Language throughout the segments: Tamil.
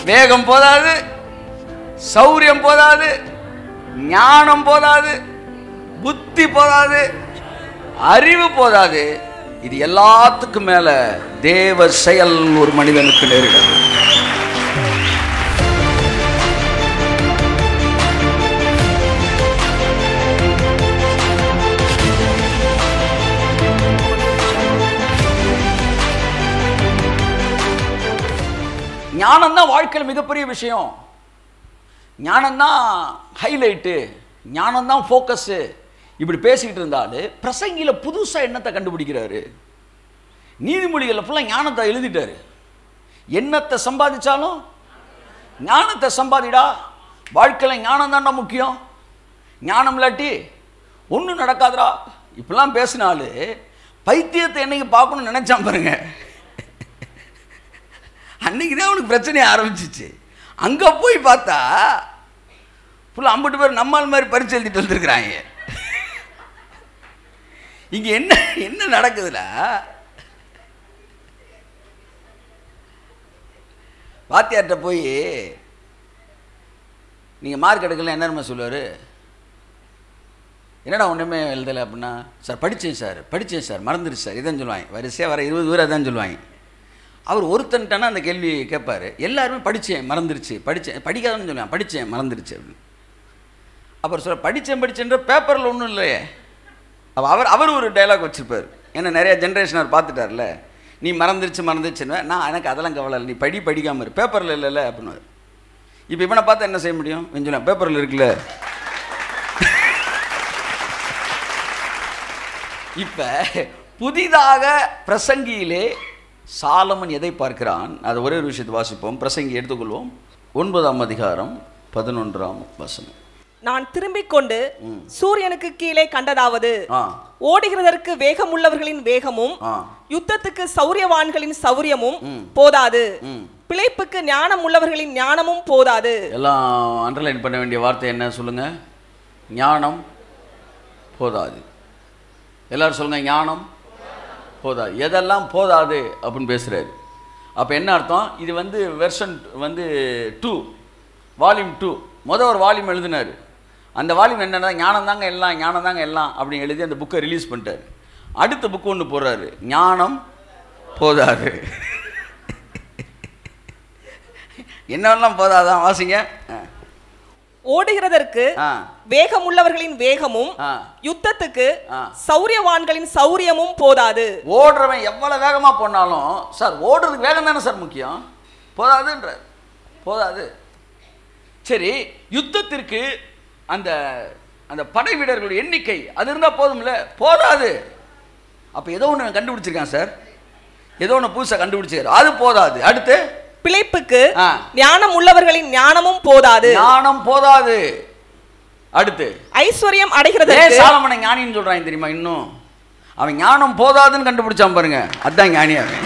வேகம் போதாது சௌரியம் போதாது ஞானம் போதாது புத்தி போதாது அறிவு போதாது இது எல்லாத்துக்கும் மேல தேவ செயல் ஒரு மனிதனுக்கு நேரிடும் ஞானம் தான் வாழ்க்கையில் மிகப்பெரிய விஷயம் ஞானம்தான் ஹைலைட்டு ஞானம்தான் ஃபோக்கஸு இப்படி பேசிக்கிட்டு இருந்தாலும் பிரசங்கியில் புதுசாக என்னத்தை கண்டுபிடிக்கிறாரு நீதிமொழிகளில் ஃபுல்லாக ஞானத்தை எழுதிட்டாரு என்னத்தை சம்பாதிச்சாலும் ஞானத்தை சம்பாதிடா வாழ்க்கையில் ஞானம் தான்டா முக்கியம் ஞானம் இல்லாட்டி ஒன்றும் நடக்காதுடா இப்படிலாம் பேசினாலு பைத்தியத்தை என்னைக்கு பார்க்கணும்னு நினைச்சான் பாருங்க அன்னைக்கு தான் அவனுக்கு பிரச்சனை ஆரம்பிச்சிச்சு அங்கே போய் பார்த்தா ஃபுல்லாக ஐம்பது பேர் நம்மால் மாதிரி பரிச்சு எழுதிட்டு வந்திருக்கிறாங்க இங்கே என்ன என்ன நடக்குதுல வாத்தியார்கிட்ட போய் நீங்கள் மார்க் எடுக்கல என்ன சொல்லுவார் என்னடா ஒன்றுமே எழுதலை அப்படின்னா சார் படித்தேன் சார் படித்தேன் சார் மறந்துடுச்சு சார் இதான் சொல்லுவாங்க வரிசையாக வர இருபது பேர் அதான் சொல்லுவாங்க அவர் ஒருத்தன்ட்டானா அந்த கேள்வி கேட்பார் எல்லாருமே படித்தேன் மறந்துருச்சு படித்தேன் படிக்காதன்னு சொல்லுவேன் படித்தேன் மறந்துருச்சு அப்படின்னு அப்புறம் சொல்ல படித்தேன் படித்தேன்ற பேப்பரில் ஒன்றும் இல்லையே அப்போ அவர் அவர் ஒரு டைலாக் வச்சுருப்பார் ஏன்னா நிறைய ஜென்ரேஷன் அவர் பார்த்துட்டார்ல நீ மறந்துருச்சு மறந்துருச்சுன்னு நான் எனக்கு அதெல்லாம் கவலை இல்லை நீ படி படிக்காமல் இரு பேப்பரில் இல்லைல்ல அப்படின்னு இப்போ இவனை பார்த்தா என்ன செய்ய முடியும் கொஞ்சம் பேப்பரில் இருக்குல்ல இப்போ புதிதாக பிரசங்கியிலே சாலமன் எதை பார்க்கிறான் அதை ஒரே ஒரு விஷயத்தை வாசிப்போம் பிரசங்கி எடுத்துக்கொள்வோம் ஒன்பதாம் அதிகாரம் பதினொன்றாம் வசனம் நான் திரும்பிக் கொண்டு சூரியனுக்கு கீழே கண்டதாவது ஆ ஓடுகிறதற்கு வேகம் உள்ளவர்களின் வேகமும் ஆ யுத்தத்துக்கு சௌரியவான்களின் சௌரியமும் ம். போதாது ம் பிழைப்புக்கு ஞானம் உள்ளவர்களின் ஞானமும் போதாது எல்லாம் அண்டர்லைன் பண்ண வேண்டிய வார்த்தை என்ன சொல்லுங்க ஞானம் போதாது எல்லாரும் சொல்லுங்க ஞானம் போதாது எதெல்லாம் போதாது அப்படின்னு பேசுறாரு அப்போ என்ன அர்த்தம் இது வந்து வெர்ஷன் வந்து டூ வால்யூம் டூ மொதல் ஒரு வால்யூம் எழுதினார் அந்த வால்யூம் என்னன்னா ஞானம் தாங்க எல்லாம் ஞானம் தாங்க எல்லாம் அப்படின்னு எழுதி அந்த புக்கை ரிலீஸ் பண்ணிட்டார் அடுத்த புக்கு ஒன்று போடுறாரு ஞானம் போதாது என்னெல்லாம் போதாதான் வாசிங்க ஆ. ஓடுகிறதற்கு ஆ வேகம் உள்ளவர்களின் வேகமும் ஆ யுத்தத்துக்கு ஆ. சௌரியவான்களின் சௌரியமும் போதாது ஓடுறவன் எவ்வளவு வேகமா போனாலும் சார் ஓடுறதுக்கு வேகம் தானே சார் முக்கியம் போதாதுன்ற போதாது சரி யுத்தத்திற்கு அந்த அந்த படை வீரர்களுடைய எண்ணிக்கை அது இருந்தால் போதும்ல போதாது அப்போ ஏதோ ஒன்று கண்டுபிடிச்சிருக்கான் சார் ஏதோ ஒன்று புதுசாக கண்டுபிடிச்சிருக்காரு அது போதாது அடுத்து பிழைப்புக்கு ஆ. ஞானம் உள்ளவர்களின் ஞானமும் போதாது ஞானம் போதாது அடுத்து ஐஸ்வர்யம் ஏன் அடைகிறதற்கு சாலமனை ஞானின்னு சொல்றான் தெரியுமா இன்னும் அவன் ஞானம் போதாதுன்னு கண்டுபிடிச்சான் பாருங்க அதான் ஞானி அவன்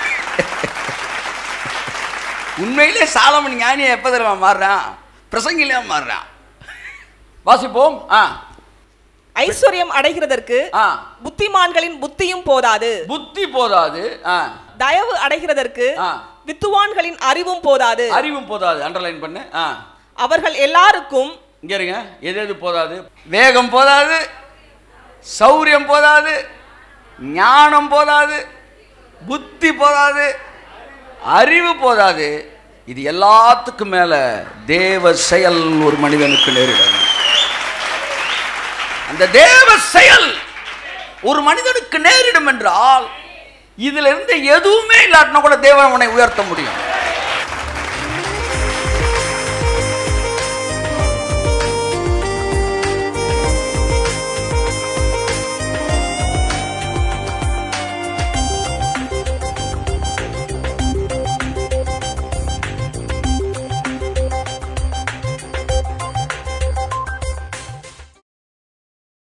உண்மையிலே சாலமன் ஞானியை எப்போ தெரியுமா மாறுறான் பிரசங்கிலே மாறுறான் வாசிப்போம் ஆ ஐஸ்வர்யம் அடைகிறதற்கு ஆ புத்திமான்களின் புத்தியும் போதாது புத்தி போதாது ஆ தயவு அடைகிறதற்கு ஆ வித்துவான்களின் அறிவும் போதாது அறிவும் போதாது அண்டர்லைன் பண்ணு ஆ அவர்கள் எல்லாருக்கும் இங்க இருங்க எது எது போதாது வேகம் போதாது சௌரியம் போதாது ஞானம் போதாது புத்தி போதாது அறிவு போதாது இது எல்லாத்துக்கும் மேல தேவ செயல் ஒரு மனிதனுக்கு நேரிடும் அந்த தேவ செயல் ஒரு மனிதனுக்கு நேரிடும் என்றால் இதுல இருந்து எதுவுமே இல்லாட்டினா கூட தேவன் அவனை உயர்த்த முடியும்